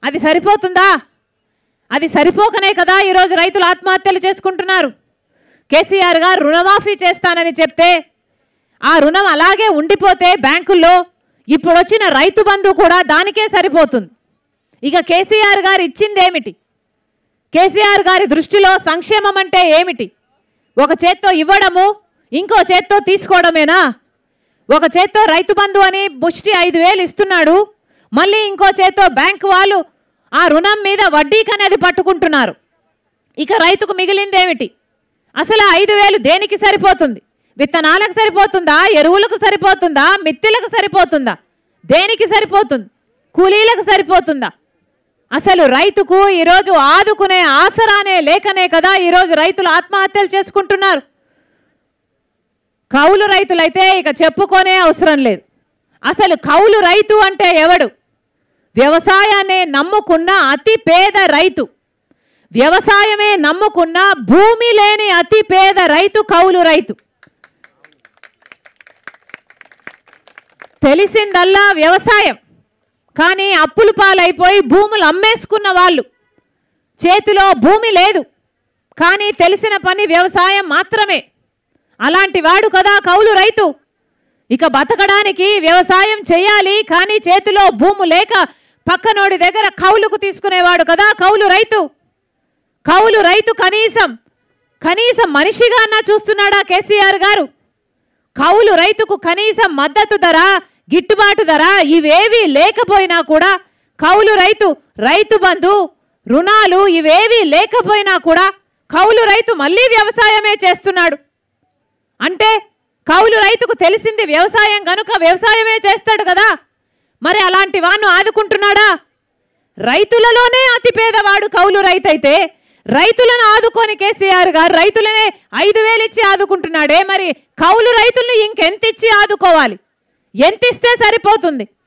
అది సరిపోతుందా అది సరిపోకనే కదా ఈరోజు రైతులు ఆత్మహత్యలు చేసుకుంటున్నారు కేసీఆర్ గారు రుణమాఫీ చేస్తానని చెప్తే ఆ రుణం అలాగే ఉండిపోతే బ్యాంకుల్లో ఇప్పుడు వచ్చిన రైతు బంధు కూడా దానికే సరిపోతుంది ఇక కేసీఆర్ గారు ఇచ్చిందేమిటి కేసీఆర్ గారి దృష్టిలో సంక్షేమం అంటే ఏమిటి ఒక చేత్తో ఇవ్వడము ఇంకో చేత్తో తీసుకోవడమేనా ఒక చేత్తో రైతు బంధు అని ముష్టి ఐదు వేలు ఇస్తున్నాడు మళ్ళీ ఇంకో చేత్తో బ్యాంకు వాళ్ళు ఆ రుణం మీద వడ్డీకి అనేది పట్టుకుంటున్నారు ఇక రైతుకు మిగిలిందేమిటి అసలు ఆ ఐదు వేలు దేనికి సరిపోతుంది విత్తనాలకు సరిపోతుందా ఎరువులకు సరిపోతుందా మిత్తిలకు సరిపోతుందా దేనికి సరిపోతుంది కూలీలకు సరిపోతుందా అసలు రైతుకు ఈరోజు ఆదుకునే ఆసరానే లేకనే కదా ఈరోజు రైతులు ఆత్మహత్యలు చేసుకుంటున్నారు కౌలు రైతులైతే ఇక చెప్పుకోనే అవసరం లేదు అసలు కౌలు రైతు అంటే ఎవడు వ్యవసాయాన్ని నమ్ముకున్న అతి పేద రైతు వ్యవసాయమే నమ్ముకున్న భూమి లేని అతి పేద రైతు కౌలు రైతు తెలిసిందల్లా వ్యవసాయం కానీ అప్పులు పాలైపోయి భూములు అమ్మేసుకున్న వాళ్ళు చేతిలో భూమి లేదు కానీ తెలిసిన పని వ్యవసాయం మాత్రమే అలాంటి వాడు కదా కౌలు రైతు ఇక బతకడానికి వ్యవసాయం చేయాలి కానీ చేతిలో భూము లేక పక్కనోడి దగ్గర కౌలుకు తీసుకునేవాడు కదా కౌలు రైతు కౌలు రైతు కనీసం కనీసం మనిషిగా అన్నా చూస్తున్నాడా కేసీఆర్ గారు కౌలు రైతుకు కనీసం మద్దతు ధర గిట్టుబాటు ధర ఇవేవి లేకపోయినా కూడా కౌలు రైతు రైతు బంధు రుణాలు ఇవేవి లేకపోయినా కూడా కౌలు రైతు మళ్ళీ వ్యవసాయమే చేస్తున్నాడు అంటే కౌలు రైతుకు తెలిసింది వ్యవసాయం కనుక వ్యవసాయమే చేస్తాడు కదా మరి అలాంటి వాణ్ణు ఆదుకుంటున్నాడా రైతులలోనే అతి పేదవాడు కౌలు రైతు అయితే రైతులను ఆదుకొని కేసీఆర్ గారు రైతులనే ఐదు వేలు ఇచ్చి ఆదుకుంటున్నాడే మరి కౌలు రైతుల్ని ఇంకెంత ఇచ్చి ఆదుకోవాలి ఎంత ఇస్తే సరిపోతుంది